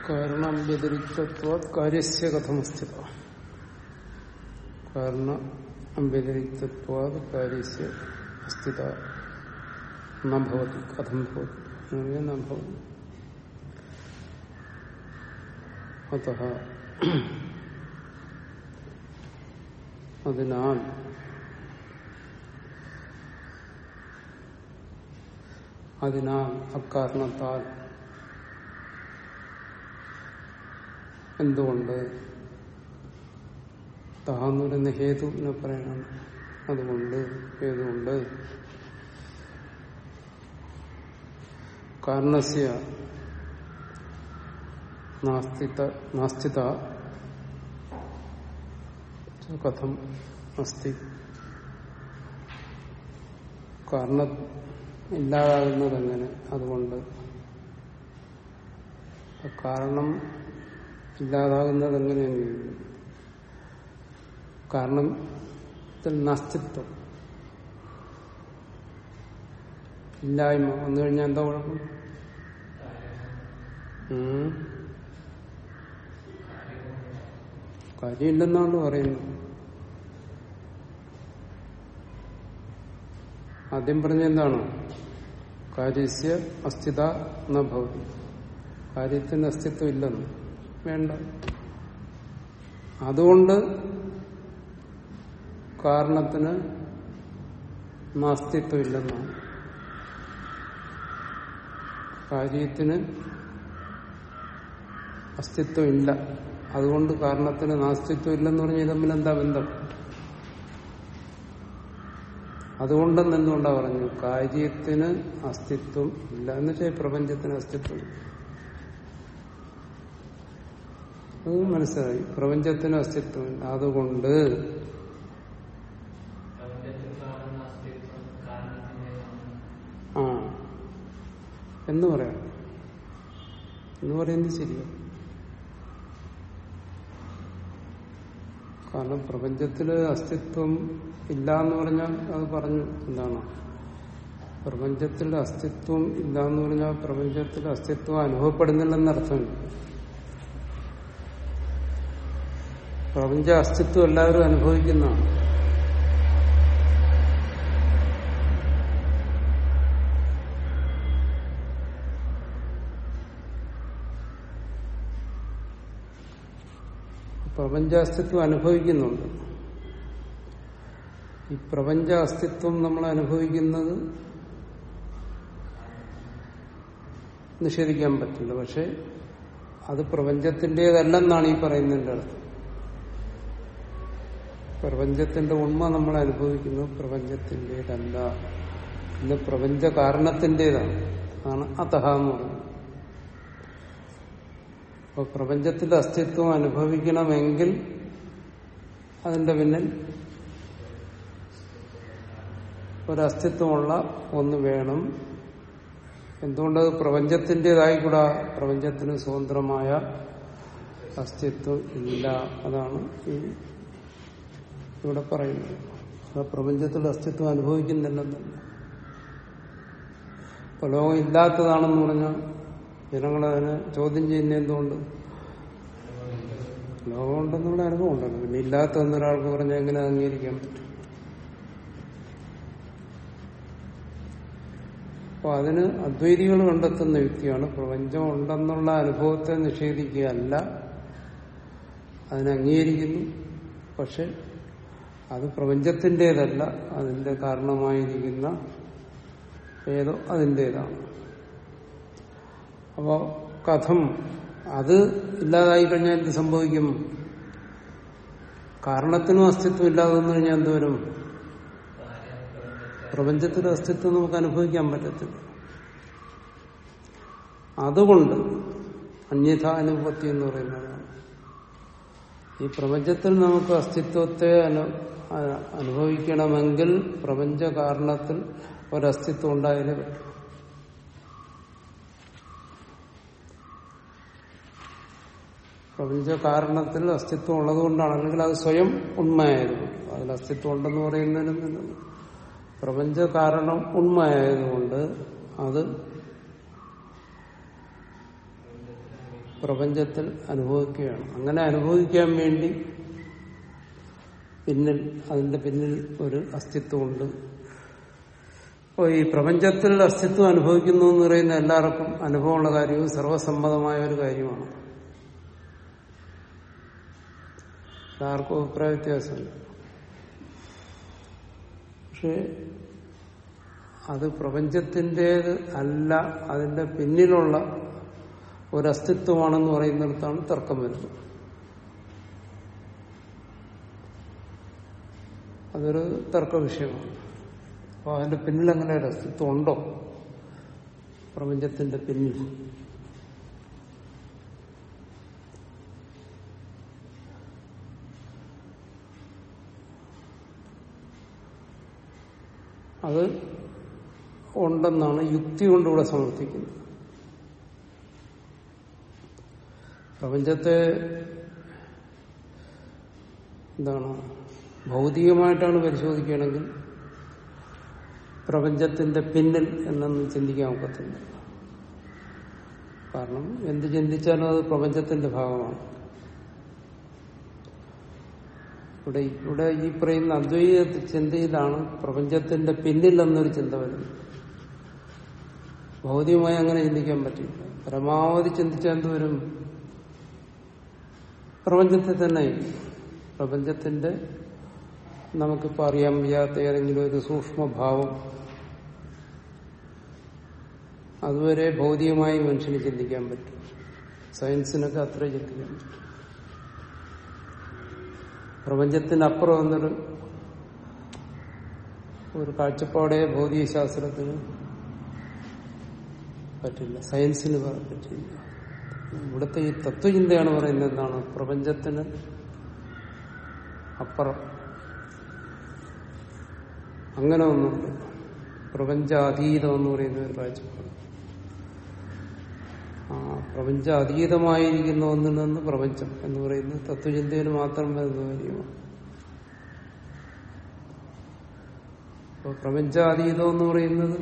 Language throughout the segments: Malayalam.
കാരണം വ്യതിരിക്തത്വ കാര്യസ്യ കഥമസ്ഥിത കാരണ വ്യതിരിക്തത്വാത് കാര്യസ്യ അസ്ഥിത നഭവതി കഥം ഭവതി നഭവതി അത അതിനാൽ അതിനാൽ അക്കാരണത്താൽ എന്തുകൊണ്ട് താന്ന് പറയുന്ന ഹേതുവിനെ പറയണം അതുകൊണ്ട് ഹേതുകൊണ്ട് കാരണസ്യ നാസ്തിത നാസ്തിത കഥം അസ്തി കാരണം ഇല്ലാതാകുന്നത് എങ്ങനെ അതുകൊണ്ട് കാരണം ഇല്ലാതാകുന്നത് എങ്ങനെയാണ് കാരണത്തിൽ നസ്തിത്വം ഇല്ലായ്മ വന്നു കഴിഞ്ഞാൽ എന്താ കുഴപ്പം കാര്യമില്ലെന്നാണ് പറയുന്നത് ആദ്യം പറഞ്ഞ എന്താണ് കാര്യസ്യ അസ്ഥിത നഭവതി കാര്യത്തിന് അസ്തിത്വം ഇല്ലെന്ന് വേണ്ട അതുകൊണ്ട് കാരണത്തിന് നാസ്തിത്വം ഇല്ലെന്നാണ് കാര്യത്തിന് അസ്തിത്വം ഇല്ല അതുകൊണ്ട് കാരണത്തിന് നാസ്തിത്വം ഇല്ലെന്ന് പറഞ്ഞാൽ തമ്മിൽ എന്താ ബന്ധം അതുകൊണ്ടെന്ന് എന്തുകൊണ്ടാ പറഞ്ഞു കാര്യത്തിന് അസ്തിത്വം ഇല്ല എന്ന് വെച്ചാൽ പ്രപഞ്ചത്തിന് അസ്തിത്വം അത് മനസ്സിലായി പ്രപഞ്ചത്തിന് അസ്തിത്വമില്ല അതുകൊണ്ട് ആ എന്ന് പറയാം എന്ന് പറയുന്നത് ശരിയാണ് കാരണം പ്രപഞ്ചത്തില് അസ്തിത്വം ഇല്ല എന്ന് പറഞ്ഞാൽ അത് പറഞ്ഞു എന്താണ് പ്രപഞ്ചത്തിൽ അസ്തിത്വം ഇല്ല എന്ന് പറഞ്ഞാൽ പ്രപഞ്ചത്തിൽ അസ്തിത്വം അനുഭവപ്പെടുന്നില്ലെന്നർത്ഥമില്ല പ്രപഞ്ച അസ്തിത്വം എല്ലാവരും അനുഭവിക്കുന്നതാണ് പ്രപഞ്ച അസ്തിത്വം അനുഭവിക്കുന്നുണ്ട് ഈ പ്രപഞ്ച അസ്തിത്വം നമ്മൾ അനുഭവിക്കുന്നത് നിഷേധിക്കാൻ പറ്റില്ല പക്ഷെ അത് പ്രപഞ്ചത്തിൻ്റെതല്ലെന്നാണ് ഈ പറയുന്നതിൻ്റെ അർത്ഥം പ്രപഞ്ചത്തിന്റെ ഉണ്മ നമ്മൾ അനുഭവിക്കുന്നത് പ്രപഞ്ചത്തിൻ്റെതല്ല ഇന്ന് പ്രപഞ്ച കാരണത്തിൻ്റെതാണ് ആണ് അതഹ എന്ന് പറയുന്നത് അപ്പൊ പ്രപഞ്ചത്തിന്റെ അസ്തിത്വം അനുഭവിക്കണമെങ്കിൽ അതിന്റെ പിന്നിൽ ഒരസ്തിത്വമുള്ള ഒന്ന് വേണം എന്തുകൊണ്ടത് പ്രപഞ്ചത്തിൻ്റെതായിക്കൂടാ പ്രപഞ്ചത്തിന് സ്വതന്ത്രമായ അസ്തിത്വം ഇല്ല അതാണ് ഈ ഇവിടെ പറയുന്നത് ആ പ്രപഞ്ചത്തിൽ അസ്തിത്വം അനുഭവിക്കുന്നില്ലെന്നല്ല ഇപ്പൊ ലോകം ഇല്ലാത്തതാണെന്ന് പറഞ്ഞാൽ ജനങ്ങളതിനെ ചോദ്യം ചെയ്യുന്ന എന്തുകൊണ്ട് ലോകമുണ്ടെന്നുള്ള അനുഭവം ഉണ്ടല്ലോ പിന്നെ ഇല്ലാത്ത ഒരാൾക്ക് പറഞ്ഞാൽ എങ്ങനെ അംഗീകരിക്കാൻ പറ്റും അപ്പൊ അതിന് അദ്വൈതികൾ കണ്ടെത്തുന്ന യുക്തിയാണ് പ്രപഞ്ചം ഉണ്ടെന്നുള്ള അനുഭവത്തെ നിഷേധിക്കുകയല്ല അതിനെ അംഗീകരിക്കുന്നു പക്ഷെ അത് പ്രപഞ്ചത്തിൻ്റെതല്ല അതിന്റെ കാരണമായിരിക്കുന്ന ഏതോ അതിൻ്റെതാണ് അപ്പോ കഥം അത് ഇല്ലാതായി കഴിഞ്ഞാൽ എന്ത് സംഭവിക്കും കാരണത്തിനും അസ്തിത്വം ഇല്ലാതെ വന്നു കഴിഞ്ഞാൽ എന്തുവരും പ്രപഞ്ചത്തിന്റെ അസ്തിത്വം നമുക്ക് അനുഭവിക്കാൻ പറ്റത്തില്ല അതുകൊണ്ട് അന്യഥ അനുഭവത്തി എന്ന് പറയുന്നതാണ് ഈ പ്രപഞ്ചത്തിൽ നമുക്ക് അസ്തിത്വത്തെ അനു അനുഭവിക്കണമെങ്കിൽ പ്രപഞ്ച കാരണത്തിൽ ഒരസ്തിത്വം ഉണ്ടായാലേ പറ്റും പ്രപഞ്ച കാരണത്തിൽ അസ്തിത്വം ഉള്ളതുകൊണ്ടാണ് അല്ലെങ്കിൽ അത് സ്വയം ഉണ്മയായതുകൊണ്ട് അതിൽ അസ്തിത്വം ഉണ്ടെന്ന് പറയുന്നതിന് പ്രപഞ്ച കാരണം ഉണ്മയായതുകൊണ്ട് അത് പ്രപഞ്ചത്തിൽ അനുഭവിക്കുകയാണ് അങ്ങനെ അനുഭവിക്കാൻ വേണ്ടി പിന്നിൽ അതിന്റെ പിന്നിൽ ഒരു അസ്തിത്വമുണ്ട് അപ്പോൾ ഈ പ്രപഞ്ചത്തിൽ അസ്തിത്വം അനുഭവിക്കുന്നു എന്ന് പറയുന്ന എല്ലാവർക്കും അനുഭവമുള്ള കാര്യവും സർവസമ്മതമായ ഒരു കാര്യമാണ് ആർക്കും അഭിപ്രായ വ്യത്യാസമില്ല പക്ഷെ അത് പ്രപഞ്ചത്തിൻ്റെത് അല്ല അതിന്റെ പിന്നിലുള്ള ഒരു അസ്തിത്വമാണെന്ന് പറയുന്നിടത്താണ് തർക്കം വരുന്നത് അതൊരു തർക്ക വിഷയമാണ് അപ്പോൾ അതിന്റെ പിന്നിൽ അങ്ങനെ ഒരു അസ്തിത്വം ഉണ്ടോ പ്രപഞ്ചത്തിന്റെ പിന്നിൽ അത് ഉണ്ടെന്നാണ് യുക്തി കൊണ്ടിവിടെ സമർത്ഥിക്കുന്നത് പ്രപഞ്ചത്തെ എന്താണ് ഭൗതികമായിട്ടാണ് പരിശോധിക്കുകയാണെങ്കിൽ പ്രപഞ്ചത്തിന്റെ പിന്നിൽ എന്നൊന്നും ചിന്തിക്കാൻ ഒക്കത്തില്ല കാരണം എന്ത് ചിന്തിച്ചാലും അത് പ്രപഞ്ചത്തിന്റെ ഭാഗമാണ് ഇവിടെ ഇവിടെ ഈ പറയുന്ന അദ്വൈത ചിന്തയിലാണ് പ്രപഞ്ചത്തിന്റെ പിന്നിൽ എന്നൊരു ചിന്ത വരുന്നത് ഭൗതികമായി അങ്ങനെ ചിന്തിക്കാൻ പറ്റില്ല പരമാവധി ചിന്തിച്ചാൽ എന്തുവരും പ്രപഞ്ചത്തെ തന്നെ പ്രപഞ്ചത്തിന്റെ നമുക്കിപ്പോൾ അറിയാൻ വയ്യാത്ത ഏതെങ്കിലും ഒരു സൂക്ഷ്മഭാവം അതുവരെ ഭൗതികമായി മനുഷ്യന് ചിന്തിക്കാൻ പറ്റും സയൻസിനൊക്കെ അത്ര ചിന്തിക്കാൻ പറ്റും പ്രപഞ്ചത്തിനപ്പുറം എന്നൊരു ഒരു കാഴ്ചപ്പാടേ ഭൗതിക ശാസ്ത്രത്തിന് പറ്റില്ല സയൻസിന് പറ്റില്ല ഇവിടുത്തെ ഈ തത്വചിന്തയാണ് പറയുന്നത് എന്താണ് പ്രപഞ്ചത്തിന് അപ്പുറം അങ്ങനെ ഒന്നുമില്ല പ്രപഞ്ചാതീതം എന്ന് പറയുന്ന ഒരു കാഴ്ചപ്പാട് ആ പ്രപഞ്ചാതീതമായിരിക്കുന്ന ഒന്നിൽ നിന്ന് പ്രപഞ്ചം എന്ന് പറയുന്നത് തത്വചിന്തയിൽ മാത്രം വരുന്ന കാര്യമാണ് അപ്പോൾ പ്രപഞ്ചാതീതം എന്ന് പറയുന്നത്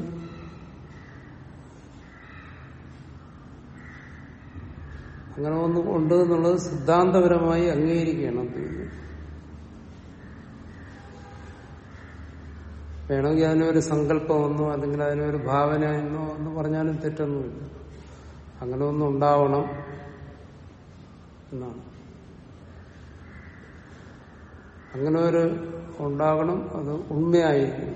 അങ്ങനെ ഒന്ന് ഉണ്ട് എന്നുള്ളത് സിദ്ധാന്തപരമായി അംഗീകരിക്കുകയാണ് അദ്വൈതം വേണമെങ്കിൽ അതിനൊരു സങ്കല്പമെന്നോ അല്ലെങ്കിൽ അതിനൊരു ഭാവന എന്നോ എന്ന് പറഞ്ഞാലും തെറ്റൊന്നുമില്ല അങ്ങനെ ഒന്നും ഉണ്ടാവണം എന്നാണ് അങ്ങനെ ഒരു ഉണ്ടാകണം അത് ഉണ്മയായിരിക്കും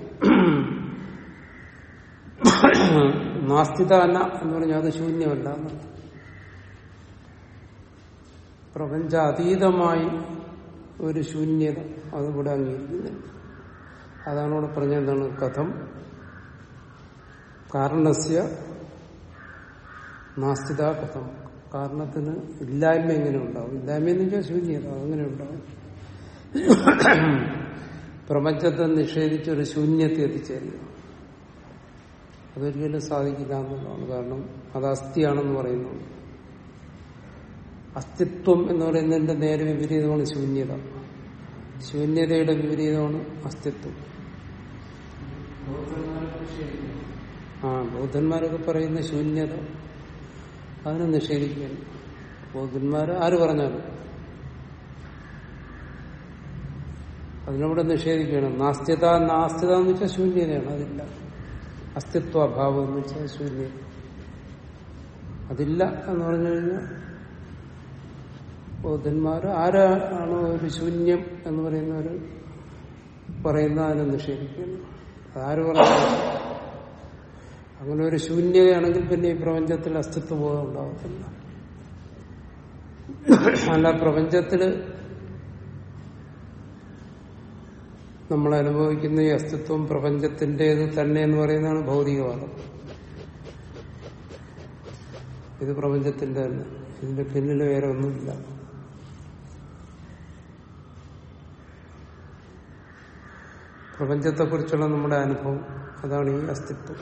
നാസ്തിതാന എന്ന് പറഞ്ഞാൽ അത് ശൂന്യമല്ല എന്നർത്ഥം പ്രപഞ്ച അതീതമായി ഒരു ശൂന്യത അതിവിടെ അംഗീകരിക്കുന്നില്ല അതാണ് ഇവിടെ പറഞ്ഞ എന്താണ് കഥം കാരണസ്യ നാസ്തിത കഥം കാരണത്തിന് ഇല്ലായ്മ എങ്ങനെ ഉണ്ടാവും ഇല്ലായ്മ എന്ന് വെച്ചാൽ ശൂന്യത അതെങ്ങനെ ഉണ്ടാവും പ്രപഞ്ചത്തെ നിഷേധിച്ചൊരു ശൂന്യത്തെ എത്തിച്ചേരുക അതൊരിക്കലും സാധിക്കില്ല എന്നുള്ളതാണ് കാരണം അത് അസ്ഥിയാണെന്ന് പറയുന്നു അസ്തിത്വം എന്ന് പറയുന്നതിന്റെ നേരെ വിപരീതമാണ് ശൂന്യത ശൂന്യതയുടെ വിപരീതമാണ് അസ്തിത്വം ആ ബൗദ്ധന്മാരൊക്കെ പറയുന്ന ശൂന്യത അതിനെ നിഷേധിക്കുകയാണ് ബൗദ്ധന്മാര് ആര് പറഞ്ഞാലും അതിനവിടെ നിഷേധിക്കണം നാസ്തികത നാസ്തികത എന്ന് വെച്ചാൽ ശൂന്യതയാണ് അതില്ല അസ്തിത്വഭാവം എന്ന് വെച്ചാൽ ശൂന്യത അതില്ല എന്ന് പറഞ്ഞു കഴിഞ്ഞാൽ ബൗദ്ധന്മാർ ആരാണോ ഒരു ശൂന്യം എന്ന് പറയുന്നവർ പറയുന്ന അതിനെ നിഷേധിക്കുന്നു അതാര് പറഞ്ഞു അങ്ങനെ ഒരു ശൂന്യതയാണെങ്കിൽ പിന്നെ ഈ പ്രപഞ്ചത്തിൽ അസ്തിത്വബോധം ഉണ്ടാകത്തില്ല അല്ല പ്രപഞ്ചത്തില് നമ്മൾ അനുഭവിക്കുന്ന ഈ അസ്തിത്വം പ്രപഞ്ചത്തിൻ്റെത് തന്നെ എന്ന് പറയുന്നതാണ് ഭൗതികവാദം ഇത് പ്രപഞ്ചത്തിന്റെ തന്നെ ഇതിന്റെ പിന്നിൽ വേറെ ഒന്നുമില്ല പ്രപഞ്ചത്തെക്കുറിച്ചുള്ള നമ്മുടെ അനുഭവം അതാണ് ഈ അസ്തിത്വം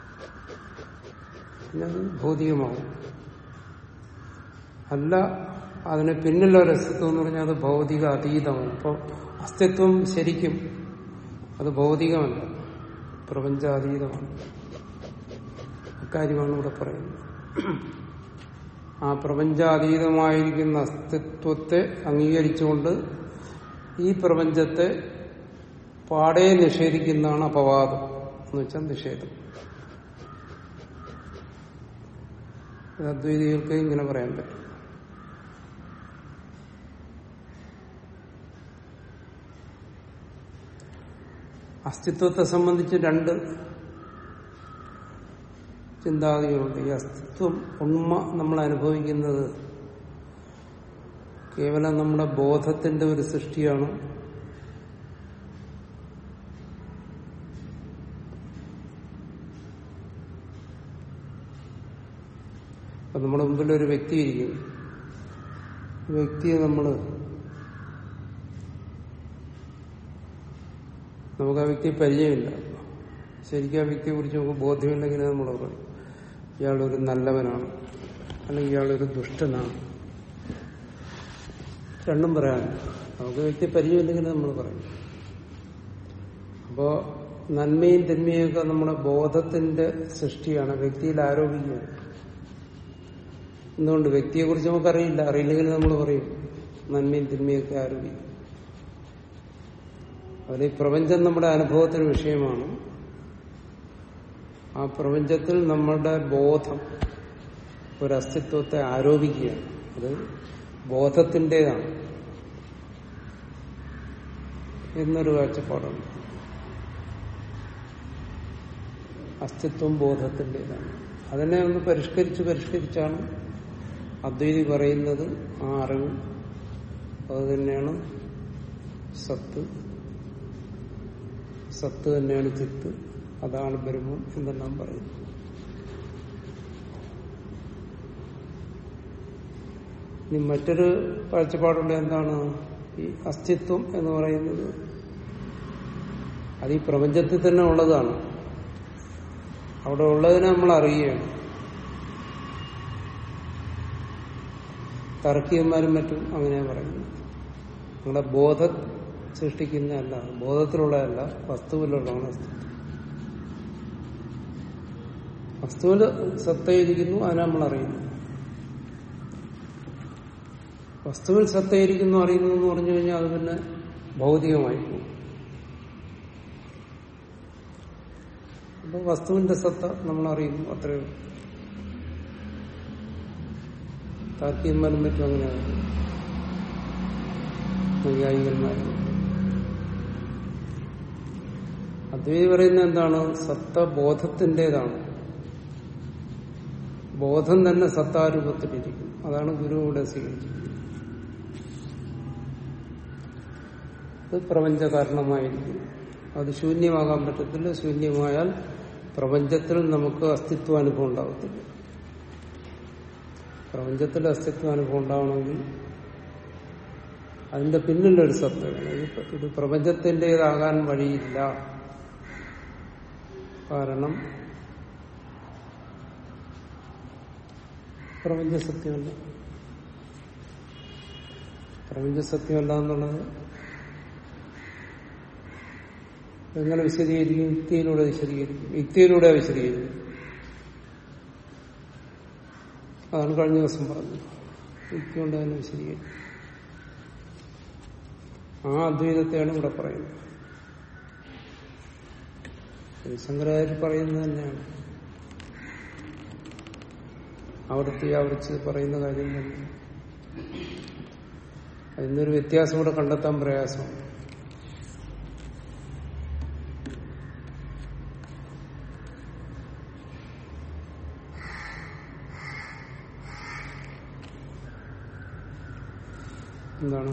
പിന്നെ അത് ഭൗതികമാവും അല്ല അതിന് പിന്നിലൊരു അസ്തിത്വം എന്ന് പറഞ്ഞാൽ അത് ഭൗതിക അതീതമാണ് അപ്പോൾ അസ്തിത്വം ശരിക്കും അത് ഭൗതികമല്ല പ്രപഞ്ചാതീതമാണ് അക്കാര്യമാണ് ഇവിടെ പറയുന്നത് ആ പ്രപഞ്ചാതീതമായിരിക്കുന്ന അസ്തിത്വത്തെ അംഗീകരിച്ചുകൊണ്ട് ഈ പ്രപഞ്ചത്തെ പാടെ നിഷേധിക്കുന്നതാണ് അപവാദം എന്ന് വെച്ചാൽ നിഷേധം ഇത് അദ്വൈതികൾക്ക് ഇങ്ങനെ പറയാൻ പറ്റും അസ്തിത്വത്തെ സംബന്ധിച്ച് രണ്ട് ചിന്താഗതികളുണ്ട് ഈ അസ്തിത്വം ഉണ്മ നമ്മൾ അനുഭവിക്കുന്നത് കേവലം നമ്മുടെ ബോധത്തിന്റെ ഒരു സൃഷ്ടിയാണ് അപ്പൊ നമ്മുടെ മുമ്പിൽ ഒരു വ്യക്തി ഇരിക്കും വ്യക്തിയെ നമ്മൾ നമുക്ക് ആ വ്യക്തിയെ പരിചയമില്ല ശരിക്കും ആ വ്യക്തിയെ കുറിച്ച് നമുക്ക് ബോധ്യമില്ലെങ്കിൽ നമ്മൾ പറയും ഇയാളൊരു നല്ലവനാണ് അല്ലെങ്കിൽ ഇയാളൊരു ദുഷ്ടനാണ് രണ്ടും പറയാൻ നമുക്ക് വ്യക്തി പരിചയമില്ലെങ്കിൽ നമ്മൾ പറയും അപ്പോ നന്മയും തിന്മയൊക്കെ നമ്മുടെ ബോധത്തിന്റെ സൃഷ്ടിയാണ് വ്യക്തിയിൽ ആരോപിക്കുകയാണ് എന്തുകൊണ്ട് വ്യക്തിയെ കുറിച്ച് നമുക്കറിയില്ല അറിയില്ലെങ്കിൽ നമ്മൾ പറയും നന്മയും തിന്മയൊക്കെ ആരോപിക്കും അതിൽ ഈ പ്രപഞ്ചം നമ്മുടെ അനുഭവത്തിന് വിഷയമാണ് ആ പ്രപഞ്ചത്തിൽ നമ്മളുടെ ബോധം ഒരു അസ്തിത്വത്തെ ആരോപിക്കുകയാണ് അത് ബോധത്തിൻ്റെതാണ് എന്നൊരു കാഴ്ചപ്പാടുണ്ട് അസ്തിത്വം ബോധത്തിൻ്റെതാണ് അതിനെ ഒന്ന് പരിഷ്കരിച്ച് പരിഷ്കരിച്ചാണ് അദ്വൈതി പറയുന്നത് ആ അറിവ് അത് തന്നെയാണ് സത്ത് സത്ത് തന്നെയാണ് ചിത്ത് അതാണ് ബ്രഹ്മം എന്നെല്ലാം പറയുന്നു ഇനി മറ്റൊരു കാഴ്ചപ്പാടുള്ള എന്താണ് ഈ അസ്തിത്വം എന്ന് പറയുന്നത് അത് ഈ പ്രപഞ്ചത്തിൽ തന്നെ ഉള്ളതാണ് അവിടെ ഉള്ളതിനെ നമ്മൾ അറിയുകയാണ് തർക്കീയന്മാരും മറ്റും അങ്ങനെ പറയുന്നു നമ്മുടെ ബോധം സൃഷ്ടിക്കുന്നതല്ല ബോധത്തിലുള്ളതല്ല വസ്തുവിലുള്ളതാണ് അസ്തിത്വം വസ്തുവിൽ സത്തയിരിക്കുന്നു അതിനെ നമ്മൾ അറിയുന്നു വസ്തുവിൽ സത്തയിരിക്കുന്നു അറിയുന്നു എന്ന് പറഞ്ഞു കഴിഞ്ഞാൽ അത് പിന്നെ ഭൗതികമായി പോകും അപ്പൊ വസ്തുവിന്റെ സത്ത നമ്മൾ അറിയുന്നു അത്രയും താർക്കികന്മാരും മറ്റും അങ്ങനെയാണ് വൈകാരികന്മാരും അദ്വൈതി പറയുന്നത് എന്താണ് സത്ത ബോധത്തിൻ്റെതാണ് ബോധം തന്നെ സത്താരൂപത്തിലിരിക്കും അതാണ് ഗുരു ഇവിടെ സ്വീകരിച്ചിരിക്കുന്നത് അത് പ്രപഞ്ച കാരണമായിരിക്കും അത് ശൂന്യമാകാൻ പറ്റത്തില്ല ശൂന്യമായാൽ പ്രപഞ്ചത്തിൽ നമുക്ക് അസ്തിത്വ അനുഭവം ഉണ്ടാകത്തില്ല പ്രപഞ്ചത്തിൽ അസ്തിത്വ അനുഭവം ഉണ്ടാവണമെങ്കിൽ അതിന്റെ പിന്നിലൊരു സത്ത വേണം ഇത് ഇത് പ്രപഞ്ചത്തിൻ്റെതാകാൻ വഴിയില്ല കാരണം പ്രപഞ്ച സത്യമല്ല പ്രപഞ്ച സത്യമല്ല എന്നുള്ളത് എങ്ങനെ വിശദീകരിക്കും യുക്തിയിലൂടെ വിശദീകരിക്കും യുക്തിയിലൂടെ വിശദീകരിക്കും അതാണ് കഴിഞ്ഞ ദിവസം പറഞ്ഞത് യുക്തി കൊണ്ട് തന്നെ വിശദീകരിക്കും ആ അദ്വൈതത്തെയാണ് ഇവിടെ പറയുന്നത് ശങ്കരാചാര്യ പറയുന്നത് തന്നെയാണ് ആവർത്തി ആവർത്തിച്ച് പറയുന്ന കാര്യം തന്നെ അതിനൊരു വ്യത്യാസം കൂടെ കണ്ടെത്താൻ പ്രയാസമാണ് എന്താണ്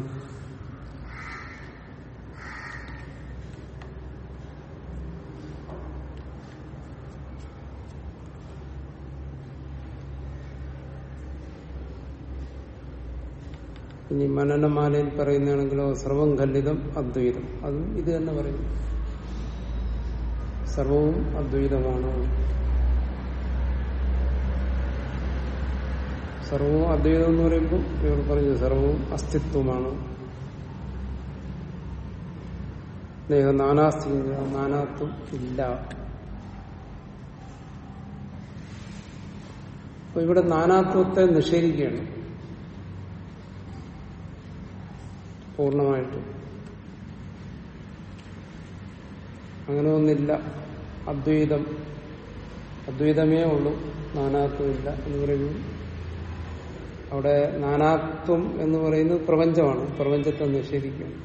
ഇനി മനനമാലയിൽ പറയുന്നതാണെങ്കിലോ സർവം ഖല്ലിതം അദ്വൈതം അതും ഇത് തന്നെ പറയുന്നു സർവവും അദ്വൈതമാണ് സർവവും അദ്വൈതം എന്ന് പറയുമ്പോൾ ഇവർ പറഞ്ഞു സർവവും അസ്തിത്വമാണ് നാനാസ്തി നാനാത്വം ഇല്ല അപ്പൊ ഇവിടെ നാനാത്വത്തെ നിഷേധിക്കുകയാണ് പൂർണ്ണമായിട്ട് അങ്ങനെ ഒന്നില്ല അദ്വൈതം അദ്വൈതമേ ഉള്ളൂ നാനാത്വമില്ല എന്ന് പറയുന്നു അവിടെ നാനാത്വം എന്ന് പറയുന്നത് പ്രപഞ്ചമാണ് പ്രപഞ്ചത്തെ നിഷേധിക്കുകയാണ്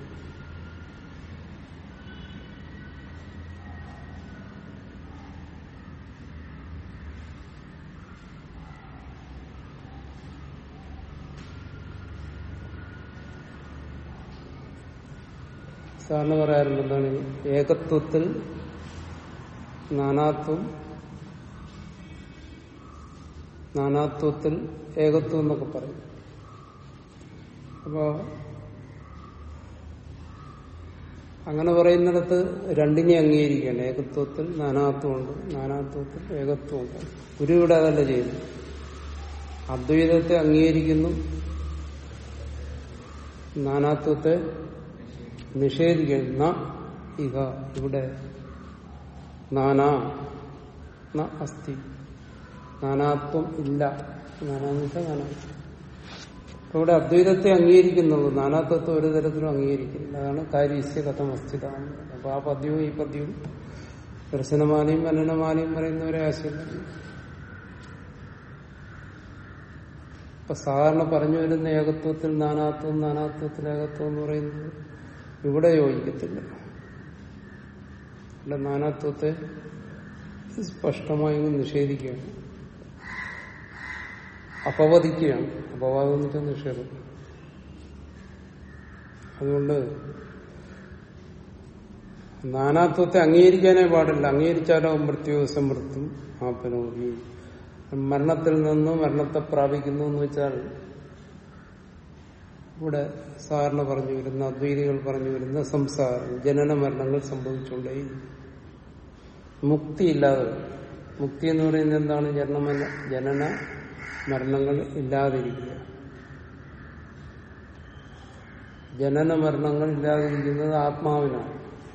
സാറിന് പറയാറുണ്ട് എന്താണ് ഏകത്വത്തിൽ നാനാത്വം നാനാത്വത്തിൽ ഏകത്വം എന്നൊക്കെ പറയും അപ്പോ അങ്ങനെ പറയുന്നിടത്ത് രണ്ടിനെ അംഗീകരിക്കുകയാണ് ഏകത്വത്തിൽ നാനാത്വമുണ്ട് നാനാത്വത്തിൽ ഏകത്വമുണ്ട് ഗുരു ഇവിടെ അതല്ല ചെയ്യുന്നു അദ്വൈതത്തെ അംഗീകരിക്കുന്നു നാനാത്വത്തെ നിഷേധിക്കുന്ന ഇഹ ഇവിടെ നാനാ ന അസ്ഥി നാനാത്വം ഇല്ല നാനാന്ന് വെച്ചാൽ നാനാത്വം അപ്പൊ ഇവിടെ അദ്വൈതത്തെ അംഗീകരിക്കുന്നുള്ളൂ നാനാത്വത്തെ ഒരു തരത്തിലും അംഗീകരിക്കുന്നില്ല അതാണ് കാര്യസ്യ കഥം അസ്ഥിതാണ് അപ്പൊ ആ പദ്യവും ഈ പദ്യവും ദർശനമാലയും മനനമാലയും പറയുന്നവരെ ആശയമില്ല ഇപ്പൊ സാധാരണ പറഞ്ഞു വരുന്ന ഏകത്വത്തിൽ നാനാത്വം നാനാത്വത്തിൽ ഏകത്വം എന്ന് പറയുന്നത് ഇവിടെ യോജിക്കത്തില്ല ഇവിടെ നാനാത്വത്തെ സ്പഷ്ടമായി നിഷേധിക്കുകയാണ് അപവദിക്കുകയാണ് അപവാദം എന്ന് വെച്ചാൽ നിഷേധം അതുകൊണ്ട് നാനാത്വത്തെ അംഗീകരിക്കാനേ പാടില്ല അംഗീകരിച്ചാലോ മൃത്യു സമൃദ്ധം ആപ്പനോടി മരണത്തിൽ നിന്ന് മരണത്തെ പ്രാപിക്കുന്നു എന്ന് വെച്ചാൽ ഇവിടെ സാറിന് പറഞ്ഞു വരുന്ന അദ്വൈതികൾ പറഞ്ഞു വരുന്ന സംസാരം ജനന മരണങ്ങൾ സംഭവിച്ചുകൊണ്ടേ മുക്തിയില്ലാതെ മുക്തി എന്ന് പറയുന്നത് എന്താണ് ജനന ജനന മരണങ്ങൾ ഇല്ലാതിരിക്കുക ജനന മരണങ്ങൾ ഇല്ലാതിരിക്കുന്നത് ആത്മാവിനാണ്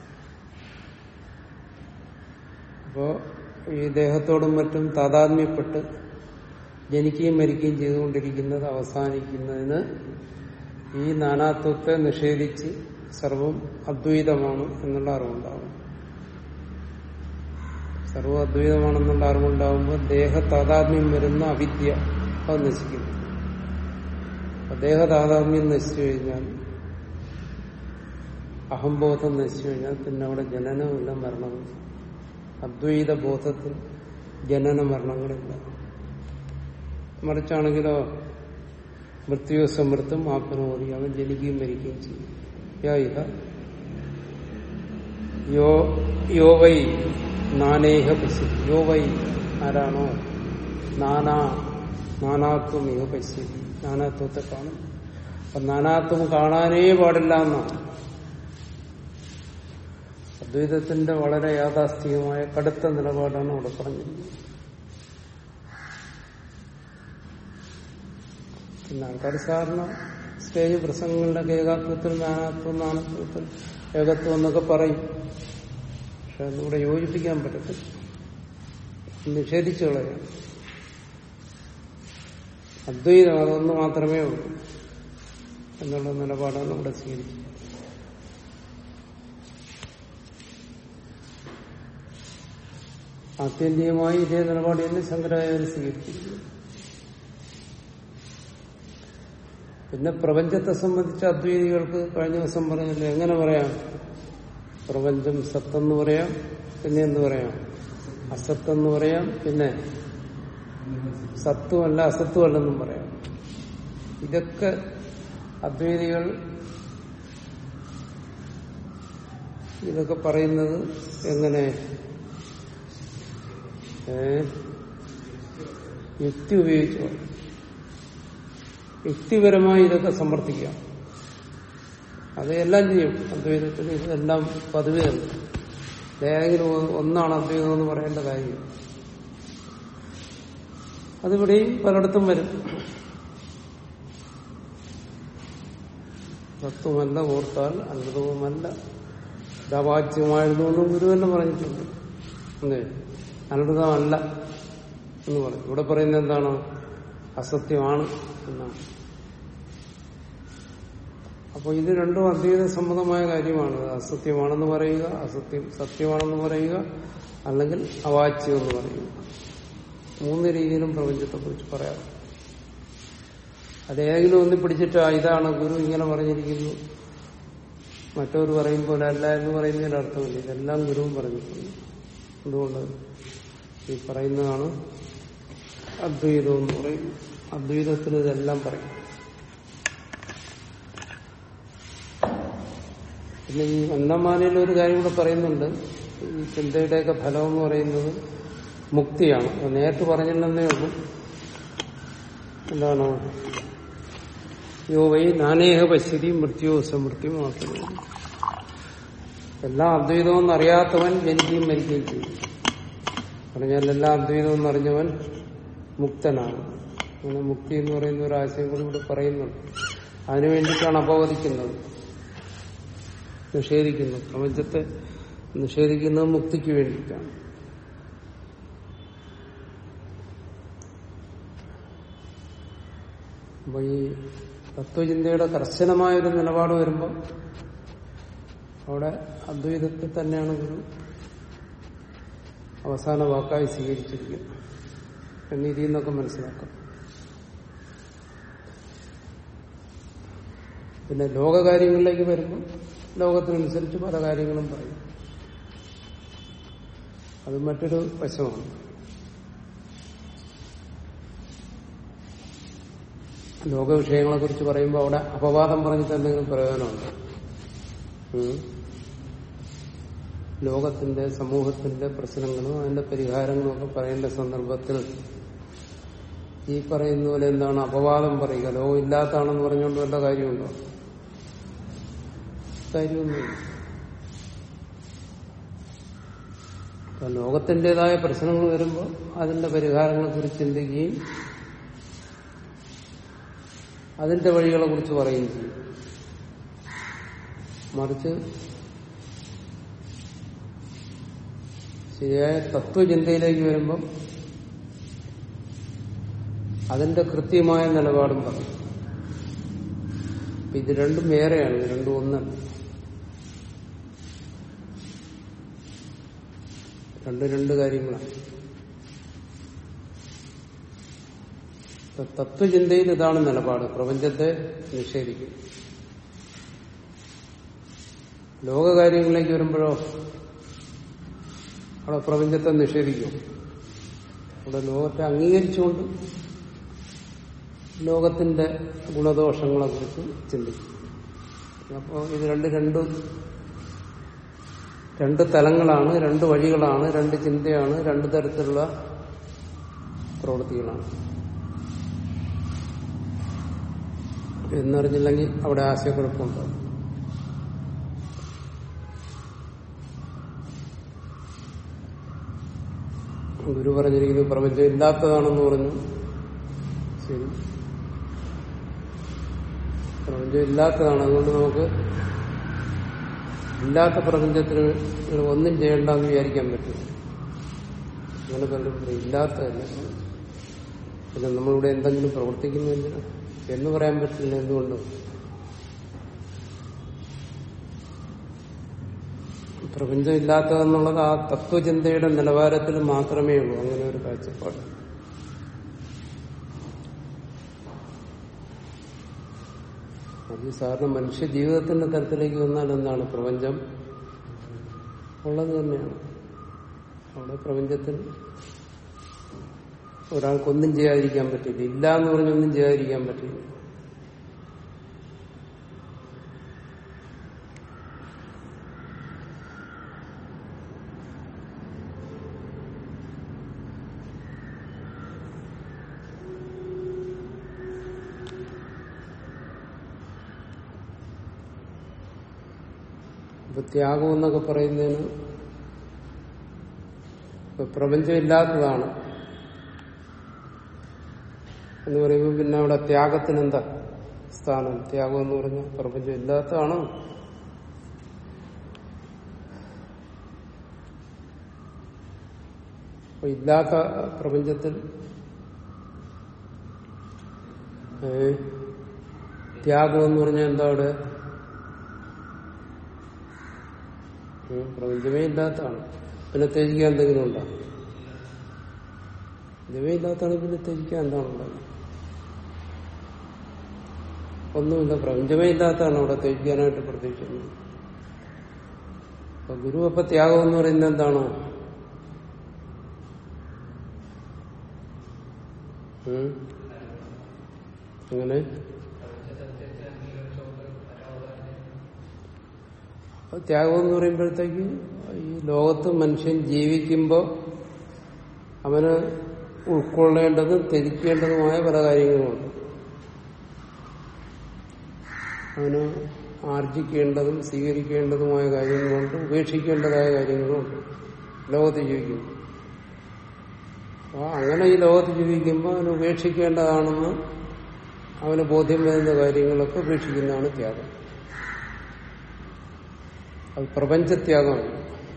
അപ്പോ ഈ ദേഹത്തോടും മറ്റും താതാത്മ്യപ്പെട്ട് ജനിക്കുകയും മരിക്കുകയും ചെയ്തുകൊണ്ടിരിക്കുന്നത് അവസാനിക്കുന്നതിന് ഈ നാനാത്വത്തെ നിഷേധിച്ച് സർവം അദ്വൈതമാണ് എന്നുള്ള അറിവുണ്ടാവും സർവ അദ്വൈതമാണെന്നുള്ള അറിവുണ്ടാകുമ്പോൾ ദേഹ താതാത്മ്യം വരുന്ന അവിദ്യ അത് നശിക്കുന്നു ദേഹ താതാത്മ്യം നശിച്ചു കഴിഞ്ഞാൽ അഹംബോധം നശിച്ചു കഴിഞ്ഞാൽ പിന്നെ അവിടെ ജനനമില്ല മരണമില്ല അദ്വൈത ബോധത്തിൽ ജനന മരണങ്ങളില്ല മറിച്ചാണെങ്കിലോ മൃത്യു സമൃദ്ധം ആത്മനോദി അവൻ ജനിക്കുകയും മരിക്കുകയും ചെയ്യും യാ ഇഹ യോ യോ വൈ നാനേഹ പശ്യതി യോ വൈ ആരാണോ നാനാ നാനാത്വം ഇഹ പശ്യതി നാനാത്വത്തെ കാണും അപ്പൊ നാനാത്വം കാണാനേ പാടില്ല എന്നാണ് അദ്വൈതത്തിന്റെ വളരെ യാഥാസ്ഥികമായ കടുത്ത നിലപാടാണ് അവിടെ പറഞ്ഞിരിക്കുന്നത് പിന്നെ ആൾക്കാർ സാധാരണ സ്റ്റേജ് പ്രസംഗങ്ങളിലൊക്കെ ഏകാത്വത്തിൽ നാനാത്വം നാനത്വത്തിൽ ഏകത്വം എന്നൊക്കെ പറയും പക്ഷെ അതിലൂടെ യോജിപ്പിക്കാൻ പറ്റത്തില്ല നിഷേധിച്ചു കളയാം അദ്വൈതം അതൊന്ന് മാത്രമേ ഉള്ളൂ എന്നുള്ള നിലപാടാണ് ഇവിടെ സ്വീകരിച്ചത് ആത്യന്തികമായി ഇതേ നിലപാട് തന്നെ ശങ്കരാചാര്യ സ്വീകരിച്ചിരിക്കുന്നു പിന്നെ പ്രപഞ്ചത്തെ സംബന്ധിച്ച് അദ്വൈതികൾക്ക് കഴിഞ്ഞ ദിവസം പറഞ്ഞില്ല എങ്ങനെ പറയാം പ്രപഞ്ചം സത്തെന്ന് പറയാം പിന്നെ എന്ത് പറയാം അസത്തെന്ന് പറയാം പിന്നെ സത്വമല്ല അസത്വമല്ലെന്നും പറയാം ഇതൊക്കെ അദ്വൈതികൾ ഇതൊക്കെ പറയുന്നത് എങ്ങനെ ഏ യുക്തി ഉപയോഗിച്ചു യുക്തിപരമായി ഇതൊക്കെ സമർത്ഥിക്കാം അത് എല്ലാം ചെയ്യും അദ്വൈതത്തിന് ഇതെല്ലാം പതിവുകയാണ് ഏതെങ്കിലും ഒന്നാണ് അദ്വൈതം എന്ന് പറയേണ്ട കാര്യം അതിവിടെയും പലയിടത്തും വരും തത്വമല്ല ഓർത്താൽ അനൃതവുമല്ല ഇതാവാച്യമായിരുന്നു എന്നും ഗുരു തന്നെ പറഞ്ഞിട്ടുണ്ട് അല്ലേ അനൃതമല്ല എന്ന് പറയും ഇവിടെ പറയുന്നത് എന്താണ് അസത്യമാണ് എന്നാണ് അപ്പോൾ ഇത് രണ്ടും അദ്വൈത സമ്മതമായ കാര്യമാണ് അസത്യമാണെന്ന് പറയുക അസത്യം സത്യമാണെന്ന് പറയുക അല്ലെങ്കിൽ അവാച്യം എന്ന് പറയുക മൂന്ന് രീതിയിലും പ്രപഞ്ചത്തെ കുറിച്ച് പറയാം അതേതെങ്കിലും ഒന്ന് പിടിച്ചിട്ട് ആ, ഇതാണ് ഗുരു ഇങ്ങനെ പറഞ്ഞിരിക്കുന്നു മറ്റവർ പറയുമ്പോൾ അല്ല എന്ന് പറയുന്നതിന് അർത്ഥമില്ല ഇതെല്ലാം ഗുരുവും പറഞ്ഞിട്ടുണ്ട് അതുകൊണ്ട് ഈ പറയുന്നതാണ് അദ്വൈതം എന്ന് പറയും അദ്വൈതത്തിൽ ഇതെല്ലാം പറയും പിന്നെ ഈ അന്നമാലയിൽ ഒരു കാര്യം കൂടെ പറയുന്നുണ്ട് ഈ ചിന്തയുടെയൊക്കെ ഫലം എന്ന് പറയുന്നത് മുക്തിയാണ് അത് നേരിട്ട് പറഞ്ഞില്ലെന്നേ ഉള്ളൂ എന്താണ് യോ വൈ നാനേഹ പശ്യതി മൃത്യോ സമൃത്യു മാത്രമേ എല്ലാ അദ്വൈതവും അറിയാത്തവൻ ജനിക്കുകയും മരിക്കുകയും ചെയ്യും പറഞ്ഞാൽ എല്ലാ അദ്വൈതവും അറിഞ്ഞവൻ മുക്തനാണ് അങ്ങനെ മുക്തി എന്ന് പറയുന്ന ഒരു ആശയം കൂടി ഇവിടെ പറയുന്നുണ്ട് അതിനു വേണ്ടിയിട്ടാണ് അപവദിക്കുന്നത് നിഷേധിക്കുന്നത് പ്രപഞ്ചത്തെ നിഷേധിക്കുന്നത് മുക്തിക്ക് വേണ്ടിയിട്ടാണ് അപ്പൊ ഈ തത്വചിന്തയുടെ കർശനമായ ഒരു നിലപാട് വരുമ്പോൾ അവിടെ അദ്വൈതത്തിൽ തന്നെയാണ് ഗുരു അവസാന വാക്കായി സ്വീകരിച്ചിരിക്കുന്നത് എന്ന് ഇതിൽ നിന്നൊക്കെ മനസ്സിലാക്കാം പിന്നെ ലോകകാര്യങ്ങളിലേക്ക് വരുമ്പോൾ ലോകത്തിനനുസരിച്ച് പല കാര്യങ്ങളും പറയും അത് മറ്റൊരു വശമാണ് ലോക വിഷയങ്ങളെ കുറിച്ച് പറയുമ്പോൾ അവിടെ അപവാദം പറഞ്ഞിട്ട് എന്തെങ്കിലും പ്രയോജനമുണ്ട് ഉം. ലോകത്തിന്റെ സമൂഹത്തിന്റെ പ്രശ്നങ്ങളും അതിന്റെ പരിഹാരങ്ങളും ഒക്കെ പറയേണ്ട സന്ദർഭത്തിൽ ഈ പറയുന്ന പോലെ എന്താണ് അപവാദം പറയുക ലോകം ഇല്ലാത്തതാണെന്ന് പറഞ്ഞുകൊണ്ട് വല്ല കാര്യമുണ്ടോ കാര്യമൊന്നുമില്ല അപ്പൊ ലോകത്തിൻ്റെതായ പ്രശ്നങ്ങൾ വരുമ്പോൾ അതിന്റെ പരിഹാരങ്ങളെ കുറിച്ച് ചിന്തിക്കുകയും അതിന്റെ വഴികളെ കുറിച്ച് പറയുകയും ചെയ്യും മറിച്ച് ശരിയായ തത്വചിന്തയിലേക്ക് വരുമ്പം അതിന്റെ കൃത്യമായ നിലപാടും പറയും അപ്പൊ ഇത് രണ്ടും വേറെയാണ് ഇത് രണ്ടും ഒന്നല്ല രണ്ട് രണ്ട് കാര്യങ്ങളാണ് ഇപ്പൊ തത്വചിന്തയിൽ ഇതാണ് നിലപാട് പ്രപഞ്ചത്തെ നിഷേധിക്കും ലോകകാര്യങ്ങളിലേക്ക് വരുമ്പോഴോ അവിടെ പ്രപഞ്ചത്തെ നിഷേധിക്കും അവിടെ ലോകത്തെ അംഗീകരിച്ചുകൊണ്ട് ലോകത്തിന്റെ ഗുണദോഷങ്ങളെ കുറിച്ച് ചിന്തിക്കും അപ്പോൾ ഇത് രണ്ട് രണ്ട് രണ്ട് തലങ്ങളാണ് രണ്ട് വഴികളാണ് രണ്ട് ചിന്തയാണ് രണ്ട് തരത്തിലുള്ള പ്രവൃത്തികളാണ് എന്നറിഞ്ഞില്ലെങ്കിൽ അവിടെ ആശയക്കുഴപ്പമുണ്ടാകും ഗുരു പറഞ്ഞിരിക്കുന്നത് പ്രപഞ്ചം ഇല്ലാത്തതാണെന്ന് പറഞ്ഞു ശരി പ്രപഞ്ചം ഇല്ലാത്തതാണ് അതുകൊണ്ട് നമുക്ക് ഇല്ലാത്ത പ്രപഞ്ചത്തിന് ഒന്നും ചെയ്യേണ്ടെന്ന് വിചാരിക്കാൻ പറ്റും അങ്ങനെ പലരും ഇല്ലാത്തതല്ല പിന്നെ നമ്മളിവിടെ എന്തെങ്കിലും പ്രവർത്തിക്കുന്നില്ല എന്ന് പറയാൻ പറ്റില്ല എന്തുകൊണ്ട് പ്രപഞ്ചം ഇല്ലാത്തതെന്നുള്ളത് ആ തത്വചിന്തയുടെ നിലവാരത്തിൽ മാത്രമേ ഉള്ളൂ അങ്ങനെ ഒരു കാഴ്ചപ്പാട് അത് സാറിന് മനുഷ്യ ജീവിതത്തിന്റെ തരത്തിലേക്ക് വന്നാൽ എന്താണ് പ്രപഞ്ചം ഉള്ളത് തന്നെയാണ് അവിടെ പ്രപഞ്ചത്തിൽ ഒരാൾക്കൊന്നും ചെയ്യാതിരിക്കാൻ പറ്റില്ല ഇല്ല എന്ന് പറഞ്ഞൊന്നും ചെയ്യാതിരിക്കാൻ പറ്റില്ല ഇപ്പൊ ത്യാഗം എന്നൊക്കെ പറയുന്നതിന് ഇപ്പൊ പ്രപഞ്ചം ഇല്ലാത്തതാണ് എന്ന് പറയുമ്പോൾ പിന്നെ അവിടെ ത്യാഗത്തിന് എന്താ സ്ഥാനം ത്യാഗം എന്ന് പറഞ്ഞാൽ പ്രപഞ്ചം ഇല്ലാത്തതാണോ അപ്പൊ ഇല്ലാത്ത പ്രപഞ്ചത്തിൽ ഏ ത്യാഗം എന്ന് പറഞ്ഞാൽ എന്താ അവിടെ ഉം, പ്രപഞ്ചമേ ഇല്ലാത്തതാണ് പിന്നെ ത്യജിക്കാൻ എന്തെങ്കിലും ഉണ്ടോ പ്രപഞ്ചമേ ഇല്ലാത്തതാണ് പിന്നെ ത്യജിക്കാൻ എന്താണ് ഉണ്ടാകുന്നത് ഒന്നുമില്ല പ്രപഞ്ചമേ ഇല്ലാത്തതാണ് അവിടെ ത്യജിക്കാനായിട്ട് പ്രതീക്ഷിക്കുന്നത് അപ്പൊ ഗുരു അപ്പൊ ത്യാഗം എന്ന് പറയുന്നത് എന്താണോ ഉം? അങ്ങനെ അപ്പൊ ത്യാഗം എന്ന് പറയുമ്പോഴത്തേക്ക് ഈ ലോകത്ത് മനുഷ്യൻ ജീവിക്കുമ്പോൾ അവന് ഉൾക്കൊള്ളേണ്ടതും ത്യജിക്കേണ്ടതുമായ പല കാര്യങ്ങളുമുണ്ട് അവന് ആർജിക്കേണ്ടതും സ്വീകരിക്കേണ്ടതുമായ കാര്യങ്ങളുണ്ട് ഉപേക്ഷിക്കേണ്ടതായ കാര്യങ്ങളുണ്ട് ലോകത്ത് ജീവിക്കുമ്പോൾ അപ്പോൾ അങ്ങനെ ഈ ലോകത്ത് ജീവിക്കുമ്പോൾ അവന് ഉപേക്ഷിക്കേണ്ടതാണെന്ന് അവന് ബോധ്യം വരുന്ന കാര്യങ്ങളൊക്കെ ഉപേക്ഷിക്കുന്നതാണ് ത്യാഗം അത് പ്രപഞ്ചത്യാഗമാണ്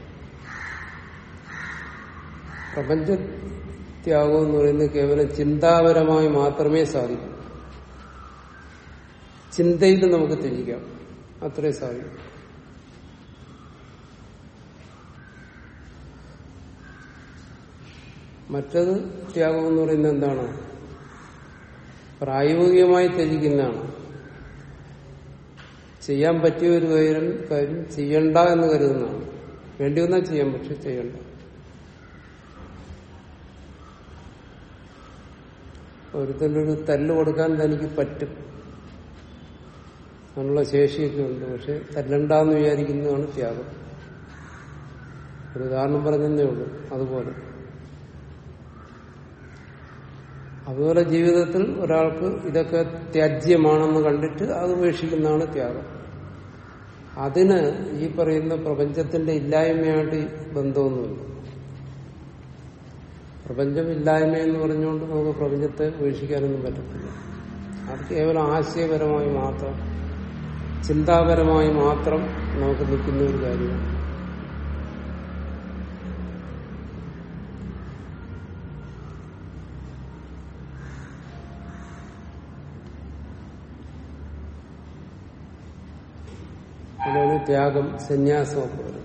പ്രപഞ്ചത്യാഗം എന്ന് പറയുന്നത് കേവലം ചിന്താപരമായി മാത്രമേ സാധിക്കൂ ചിന്തയിൽ നമുക്ക് ത്യജിക്കാം അത്രേ സാധിക്കും മറ്റത് ത്യാഗം എന്ന് പറയുന്നത് എന്താണ് പ്രായോഗികമായി ത്യജിക്കുന്നതാണ് ചെയ്യാൻ പറ്റിയ ഒരു കാര്യം കാര്യം ചെയ്യണ്ട എന്ന് കരുതുന്നതാണ് വേണ്ടി വന്നാൽ ചെയ്യാം പക്ഷെ ചെയ്യണ്ട ഒരുത്തനൊരു തല്ല് കൊടുക്കാൻ തനിക്ക് പറ്റും അതിനുള്ള ശേഷിയൊക്കെ ഉണ്ട് പക്ഷെ തല്ലണ്ടെന്ന് വിചാരിക്കുന്നതാണ് ത്യാഗം ഒരു ഉദാഹരണം പറഞ്ഞതേ ഉള്ളൂ അതുപോലെ അതുപോലെ ജീവിതത്തിൽ ഒരാൾക്ക് ഇതൊക്കെ ത്യാജ്യമാണെന്ന് കണ്ടിട്ട് അത് ഉപേക്ഷിക്കുന്നതാണ് ത്യാഗം അതിന് ഈ പറയുന്ന പ്രപഞ്ചത്തിന്റെ ഇല്ലായ്മയായിട്ട് ബന്ധമൊന്നുമില്ല പ്രപഞ്ചം ഇല്ലായ്മ എന്ന് പറഞ്ഞുകൊണ്ട് നമുക്ക് പ്രപഞ്ചത്തെ ഉപേക്ഷിക്കാനൊന്നും പറ്റത്തില്ല അത് കേവലം ആശയപരമായി മാത്രം ചിന്താപരമായി മാത്രം നമുക്ക് നിൽക്കുന്ന ഒരു കാര്യമാണ് അതാണ് ത്യാഗം സന്യാസം ഒക്കെ വരും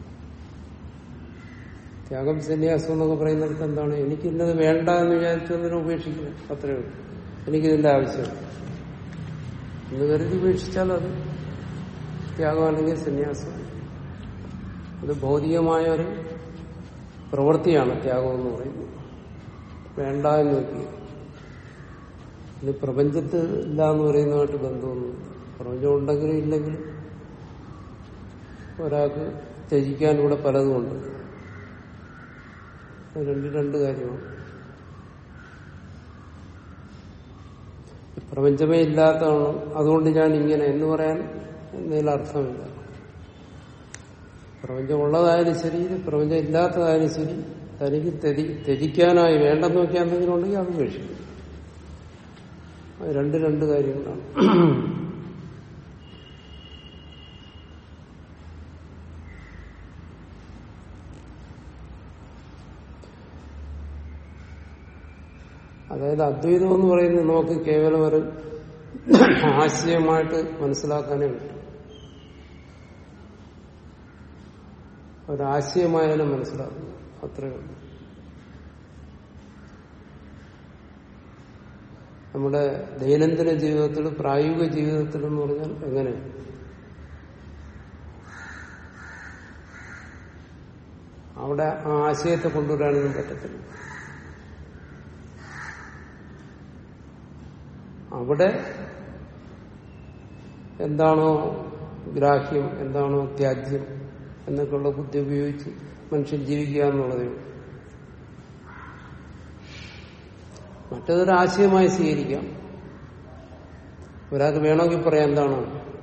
ത്യാഗം സന്യാസം എന്നൊക്കെ പറയുന്നിടത്ത് എന്താണ് എനിക്കിന്നത് വേണ്ട എന്ന് വിചാരിച്ചതിനെ ഉപേക്ഷിക്കണം അത്രയേ ഉള്ളൂ എനിക്കിതിന്റെ ആവശ്യമില്ല എന്ന് കരുതി ഉപേക്ഷിച്ചാൽ അത് ത്യാഗം അല്ലെങ്കിൽ സന്യാസം അത് ഭൗതികമായ ഒരു പ്രവൃത്തിയാണ് ത്യാഗം എന്ന് പറയുന്നത് വേണ്ട എന്ന് നോക്കി ഇത് പ്രപഞ്ചത്തിൽ ഇല്ല എന്ന് പറയുന്നതായിട്ട് ബന്ധമൊന്നുമില്ല പ്രപഞ്ചം ഉണ്ടെങ്കിലും ഇല്ലെങ്കിലും ഒരാൾക്ക് ത്യജിക്കാൻ ഇവിടെ പലതുമുണ്ട് അത് രണ്ട് രണ്ട് കാര്യമാണ് പ്രപഞ്ചമേ ഇല്ലാത്തതാണ് അതുകൊണ്ട് ഞാൻ ഇങ്ങനെ എന്ന് പറയാൻ എന്തെങ്കിലും അർത്ഥമില്ല പ്രപഞ്ചം ഉള്ളതായാലും ശരി പ്രപഞ്ചം ഇല്ലാത്തതായാലും ശരി തനിക്ക് ത്യജി ത്യജിക്കാനായി വേണ്ടെന്ന് നോക്കിയാൽ എന്തെങ്കിലും ഉണ്ടെങ്കിൽ അത് ഉപേക്ഷിക്കും അത് രണ്ട് രണ്ട് കാര്യങ്ങളാണ് അതായത് അദ്വൈതം എന്ന് പറയുന്നത് നമുക്ക് കേവലം ഒരു ആശയമായിട്ട് മനസ്സിലാക്കാനേ പറ്റും ഒരാശയമായാലും മനസ്സിലാക്കുന്നു അത്രയേ ഉള്ളൂ നമ്മുടെ ദൈനംദിന ജീവിതത്തിൽ പ്രായോഗിക ജീവിതത്തിൽ എന്ന് പറഞ്ഞാൽ എങ്ങനെ അവിടെ ആ ആശയത്തെ കൊണ്ടുവരാനൊന്നും പറ്റത്തില്ല അവിടെ എന്താണോ ഗ്രാഹ്യം എന്താണോ ത്യാജ്യം എന്നൊക്കെയുള്ള ബുദ്ധി ഉപയോഗിച്ച് മനുഷ്യൻ ജീവിക്കുക എന്നുള്ളതേ ഉള്ളൂ മറ്റതൊരു ആശയമായി സ്വീകരിക്കാം ഒരാൾക്ക് വേണമെങ്കിൽ പറയാം എന്താണ്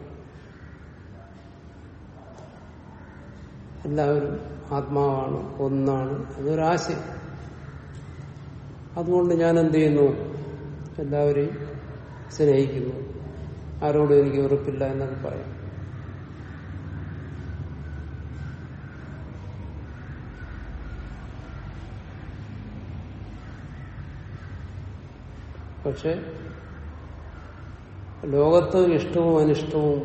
എല്ലാവരും ആത്മാവാണ് ഒന്നാണ് അതൊരാശയം അതുകൊണ്ട് ഞാൻ എന്ത് ചെയ്യുന്നു എല്ലാവരെയും സ്നേഹിക്കുന്നു ആരോടും എനിക്ക് വെറുപ്പില്ല എന്നൊക്കെ പറയാം പക്ഷെ ലോകത്ത് ഇഷ്ടവും അനിഷ്ടവും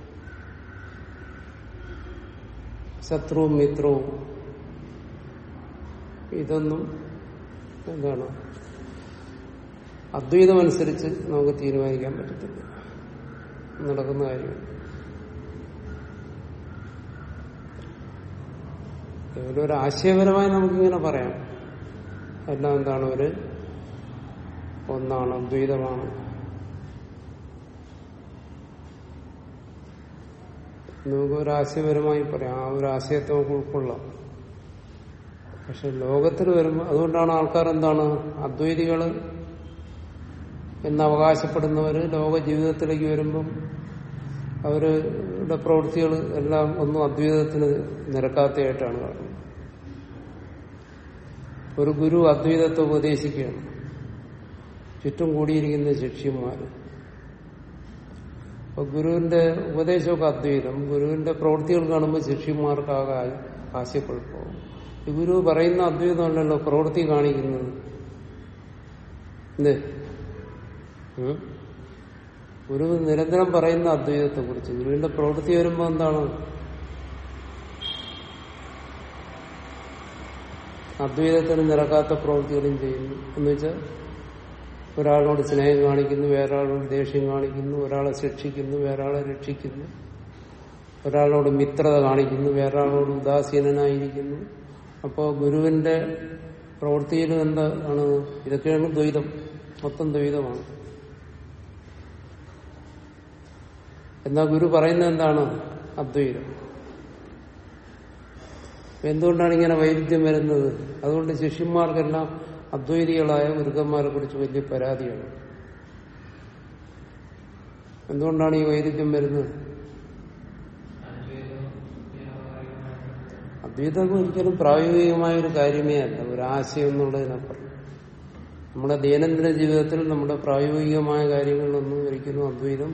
ശത്രുവും മിത്രവും ഇതൊന്നും എന്താണ് അദ്വൈതമനുസരിച്ച് നമുക്ക് തീരുമാനിക്കാൻ പറ്റത്തില്ല നടക്കുന്ന കാര്യമാണ് കേവലം ഒരു ആശയപരമായി നമുക്കിങ്ങനെ പറയാം എല്ലാം എന്താണ് ഒരു ഒന്നാണ് അദ്വൈതമാണ് നമുക്ക് ഒരു ആശയപരമായി പറയാം ആ ഒരു ആശയത്തെ നമുക്ക് ഉൾക്കൊള്ളാം പക്ഷെ ലോകത്തിൽ വരുമ്പോൾ അതുകൊണ്ടാണ് ആൾക്കാർ എന്താണ് അദ്വൈതികള് എന്ന് അവകാശപ്പെടുന്നവര് ലോക ജീവിതത്തിലേക്ക് വരുമ്പം അവരുടെ പ്രവൃത്തികൾ എല്ലാം ഒന്നും അദ്വൈതത്തിന് നിരക്കാത്തതായിട്ടാണ് കാണുന്നത് ഒരു ഗുരു അദ്വൈതത്തെ ഉപദേശിക്കുകയാണ് ചുറ്റും കൂടിയിരിക്കുന്ന ശിഷ്യന്മാര് അപ്പൊ ഗുരുവിന്റെ ഉപദേശമൊക്കെ അദ്വൈതം ഗുരുവിന്റെ പ്രവൃത്തികൾ കാണുമ്പോൾ ശിഷ്യന്മാർക്കാകെ ആശയക്കുഴപ്പവും ഈ ഗുരു പറയുന്ന അദ്വൈതമല്ലല്ലോ പ്രവൃത്തി കാണിക്കുന്നത് എന്തേ ഉം? ഗുരു നിരന്തരം പറയുന്ന അദ്വൈതത്തെ കുറിച്ച് ഗുരുവിന്റെ പ്രവൃത്തി വരുമ്പോ എന്താണ് അദ്വൈതത്തിന് നിരക്കാത്ത പ്രവൃത്തികളും ചെയ്യുന്നു എന്ന് വെച്ചാൽ ഒരാളോട് സ്നേഹം കാണിക്കുന്നു വേറൊരാളോട് ദേഷ്യം കാണിക്കുന്നു ഒരാളെ ശിക്ഷിക്കുന്നു വേറൊരാളെ രക്ഷിക്കുന്നു ഒരാളോട് മിത്രത കാണിക്കുന്നു വേറൊരാളോട് ഉദാസീനനായിരിക്കുന്നു അപ്പോൾ ഗുരുവിന്റെ പ്രവൃത്തിയിലും എന്താണ് ഇതൊക്കെയാണ് ദ്വൈതം മൊത്തം ദ്വൈതമാണ് എന്നാ ഗുരു പറയുന്നത് എന്താണ് അദ്വൈതം എന്തുകൊണ്ടാണ് ഇങ്ങനെ വൈരുദ്ധ്യം വരുന്നത് അതുകൊണ്ട് ശിഷ്യന്മാർക്കെല്ലാം അദ്വൈതികളായ ഗുരുക്കന്മാരെ കുറിച്ച് വലിയ പരാതിയാണ് എന്തുകൊണ്ടാണ് ഈ വൈരുദ്ധ്യം വരുന്നത് അദ്വൈതം ഒരിക്കലും പ്രായോഗികമായ ഒരു കാര്യമേ അല്ല ഒരു ആശയം എന്നുള്ളതിനപ്പുറം നമ്മുടെ ദൈനംദിന ജീവിതത്തിൽ നമ്മുടെ പ്രായോഗികമായ കാര്യങ്ങളിലൊന്നും ഒരിക്കലും അദ്വൈതം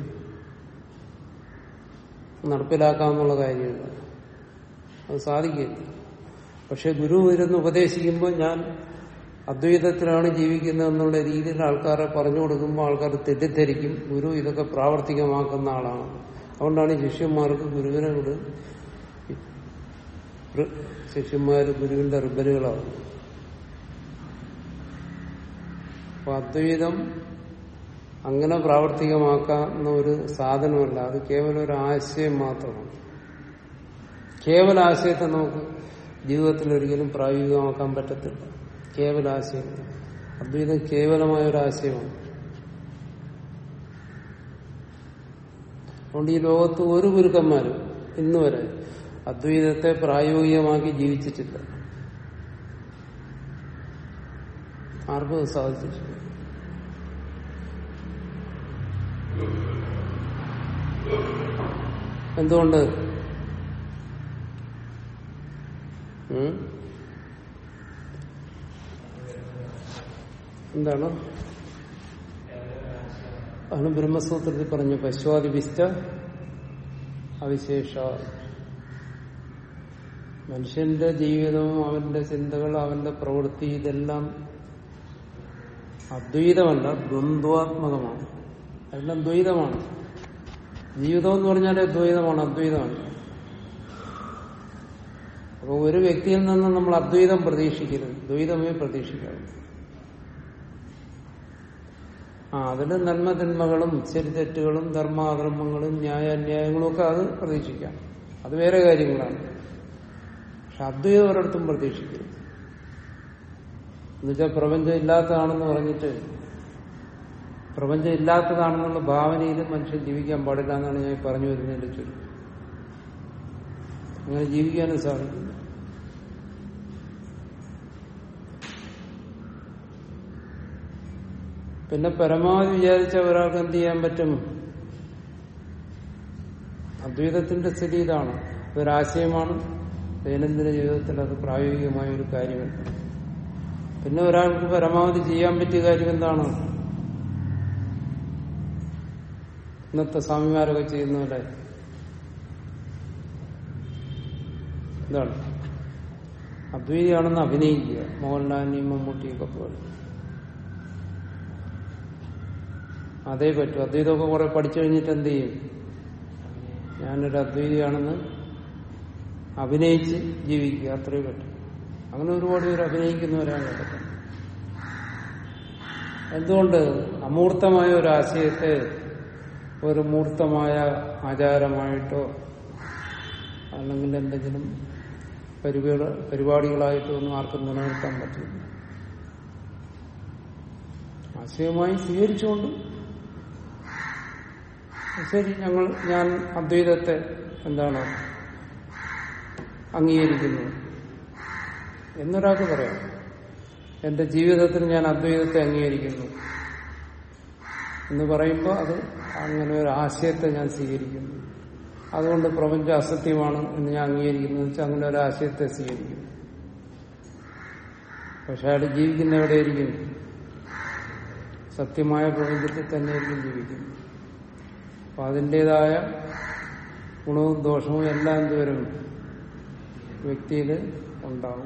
നടപ്പിലാക്കാമെന്നുള്ള കാര്യമില്ല അത് സാധിക്കില്ല പക്ഷെ ഗുരു ഇരുന്ന് ഉപദേശിക്കുമ്പോൾ ഞാൻ അദ്വൈതത്തിലാണ് ജീവിക്കുന്നത് എന്നുള്ള രീതിയിൽ ആൾക്കാരെ പറഞ്ഞു കൊടുക്കുമ്പോൾ ആൾക്കാർ തെറ്റിദ്ധരിക്കും ഗുരു ഇതൊക്കെ പ്രാവർത്തികമാക്കുന്ന ആളാണ് അതുകൊണ്ടാണ് ഈ ശിഷ്യന്മാർക്ക് ഗുരുവിനെ കൂടെ ശിഷ്യന്മാർ ഗുരുവിന്റെ റിബലുകളാണ് അപ്പൊ അദ്വൈതം അങ്ങനെ പ്രാവർത്തികമാക്കാവുന്ന ഒരു സാധനമല്ല അത് കേവലം ഒരു ആശയം മാത്രമാണ് കേവല ആശയത്തെ നമുക്ക് ജീവിതത്തിൽ ഒരിക്കലും പ്രായോഗികമാക്കാൻ പറ്റത്തില്ല കേവല ആശയം അദ്വൈതം കേവലമായ ഒരു ആശയമാണ് അതുകൊണ്ട് ഈ ലോകത്ത് ഒരു ഗുരുക്കന്മാരും ഇന്നുവരെ അദ്വൈതത്തെ പ്രായോഗികമാക്കി ജീവിച്ചിട്ടില്ല ആർക്കും അത് സാധിച്ചിട്ടില്ല എന്തുകൊണ്ട് ഉം? എന്താണ് ആണ് ബ്രഹ്മസൂത്രത്തിൽ പറഞ്ഞു പശ്വാദിപിഷ്ട അവിശേഷ മനുഷ്യന്റെ ജീവിതവും അവന്റെ ചിന്തകൾ അവന്റെ പ്രവൃത്തി ഇതെല്ലാം അദ്വൈതമല്ല ദ്വന്ദ്വാത്മകമാണ് എല്ലാം ദ്വൈതമാണ് ജീവിതം എന്ന് പറഞ്ഞാൽ ദ്വൈതമാണ് അദ്വൈതമാണ് അപ്പോൾ ഒരു വ്യക്തിയിൽ നിന്ന് നമ്മൾ അദ്വൈതം പ്രതീക്ഷിക്കരുത് ദ്വൈതമേ പ്രതീക്ഷിക്കാവൂ ആ അതിന് നന്മതിന്മകളും ശരിതെറ്റുകളും ധർമാധർമ്മങ്ങളും ന്യായ അന്യായങ്ങളും ഒക്കെ അത് പ്രതീക്ഷിക്കാം അത് വേറെ കാര്യങ്ങളാണ് പക്ഷെ അദ്വൈതം ഒരിടത്തും പ്രതീക്ഷിക്കരുത് എന്നുവെച്ചാൽ പ്രപഞ്ചം ഇല്ലാത്തതാണെന്ന് പറഞ്ഞിട്ട് പ്രപഞ്ചം ഇല്ലാത്തതാണെന്നുള്ള ഭാവനയിൽ മനുഷ്യൻ ജീവിക്കാൻ പാടില്ല എന്നാണ് ഞാൻ പറഞ്ഞു വരുന്നതിന്റെ ചുരുക്കം അങ്ങനെ ജീവിക്കാനും സാധിക്കില്ല പിന്നെ പരമാവധി വിചാരിച്ച ഒരാൾക്ക് എന്ത് ചെയ്യാൻ പറ്റും അദ്വൈതത്തിന്റെ സ്ഥിതി ഇതാണ് ഒരാശയമാണ് ദൈനംദിന ജീവിതത്തിൽ അത് പ്രായോഗികമായ ഒരു കാര്യമല്ല പിന്നെ ഒരാൾക്ക് പരമാവധി ചെയ്യാൻ പറ്റിയ കാര്യം എന്താണ് ഇന്നത്തെ സ്വാമിമാരൊക്കെ ചെയ്യുന്ന പോലെ എന്താണ് അദ്വൈതിയാണെന്ന് അഭിനയിക്കുക മോഹൻലാലിനെയും മമ്മൂട്ടിയൊക്കെ പോലെ അതേ പറ്റൂ അദ്വൈതമൊക്കെ കുറെ പഠിച്ചു കഴിഞ്ഞിട്ട് എന്ത് ചെയ്യും ഞാനൊരു അദ്വൈതിയാണെന്ന് അഭിനയിച്ച് ജീവിക്കുക അത്രേ പറ്റും അങ്ങനെ ഒരുപാട് പേര് അഭിനയിക്കുന്നവരാണ് കേട്ടത് എന്തുകൊണ്ട് അമൂർത്തമായ ഒരു ആശയത്തെ ഒരു മൂർത്തമായ ആചാരമായിട്ടോ അല്ലെങ്കിൽ എന്തെങ്കിലും പരിപാടി പരിപാടികളായിട്ടോ ഒന്നും ആർക്കും നിലനിർത്താൻ പറ്റില്ല ആശയമായി സ്വീകരിച്ചുകൊണ്ട് ശരി ഞങ്ങൾ ഞാൻ അദ്വൈതത്തെ എന്താണ് അംഗീകരിക്കുന്നു എന്നൊരാൾക്ക് പറയാം എന്റെ ജീവിതത്തിൽ ഞാൻ അദ്വൈതത്തെ അംഗീകരിക്കുന്നു എന്ന് പറയുമ്പോൾ അത് അങ്ങനെ ഒരു ആശയത്തെ ഞാൻ സ്വീകരിക്കുന്നു അതുകൊണ്ട് പ്രപഞ്ചം അസത്യമാണ് എന്ന് ഞാൻ അംഗീകരിക്കുന്നു എന്ന് വെച്ചാൽ അങ്ങനെ ഒരു ആശയത്തെ സ്വീകരിക്കുന്നു പക്ഷെ അയാൾ ജീവിക്കുന്ന എവിടെയായിരിക്കും സത്യമായ പ്രപഞ്ചത്തിൽ തന്നെയായിരിക്കും ജീവിക്കുന്നത് അപ്പൊ അതിൻ്റെതായ ഗുണവും ദോഷവും എല്ലാം എന്തുവരും വ്യക്തിയിൽ ഉണ്ടാവും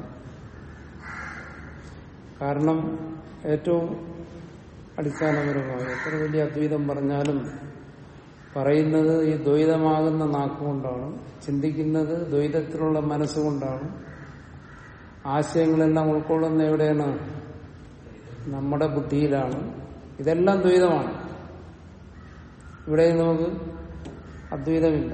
കാരണം ഏറ്റവും അടിസ്ഥാനപരമായി എത്ര വലിയ അദ്വൈതം പറഞ്ഞാലും പറയുന്നത് ഈ ദ്വൈതമാകുന്ന നാക്കുകൊണ്ടാണ് ചിന്തിക്കുന്നത് ദ്വൈതത്തിലുള്ള മനസ്സുകൊണ്ടാണ് ആശയങ്ങളെല്ലാം ഉൾക്കൊള്ളുന്ന എവിടെയാണ് നമ്മുടെ ബുദ്ധിയിലാണ് ഇതെല്ലാം ദ്വൈതമാണ് ഇവിടെ നമുക്ക് അദ്വൈതമില്ല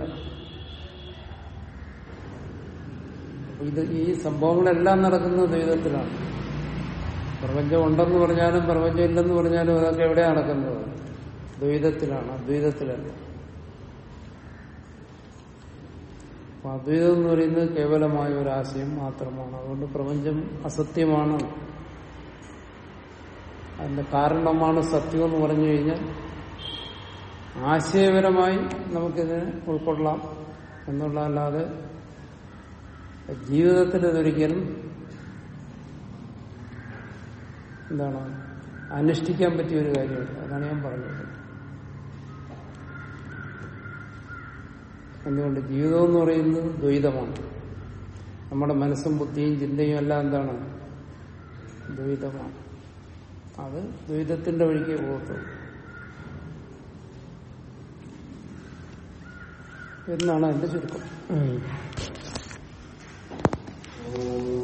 ഇത് ഈ സംഭവങ്ങളെല്ലാം നടക്കുന്നത് ദ്വൈതത്തിലാണ് പ്രപഞ്ചം ഉണ്ടെന്ന് പറഞ്ഞാലും പ്രപഞ്ചം ഇല്ലെന്ന് പറഞ്ഞാലും അതൊക്കെ എവിടെ നടക്കുന്നത് ദ്വൈതത്തിലാണ് അദ്വൈതത്തിലല്ല അപ്പൊ അദ്വൈതം എന്ന് പറയുന്നത് കേവലമായ ഒരു ആശയം മാത്രമാണ് അതുകൊണ്ട് പ്രപഞ്ചം അസത്യമാണ് അതിന്റെ കാരണമാണ് സത്യം എന്ന് പറഞ്ഞു കഴിഞ്ഞാൽ ആശയപരമായി നമുക്കിതിനെ ഉൾക്കൊള്ളാം എന്നുള്ളതല്ലാതെ ജീവിതത്തിൽ ഇതൊരിക്കലും എന്താണ് അനുഷ്ഠിക്കാൻ പറ്റിയ ഒരു കാര്യമല്ല അതാണ് ഞാൻ പറഞ്ഞത് എന്തുകൊണ്ട് ജീവിതം എന്ന് പറയുന്നത് ദ്വൈതമാണ് നമ്മുടെ മനസ്സും ബുദ്ധിയും ചിന്തയും എല്ലാം എന്താണ് ദ്വൈതമാണ് അത് ദ്വൈതത്തിന്റെ വഴിക്ക് പോകത്തുള്ളൂ എന്നാണ് എന്റെ ചുരുക്കം ഓം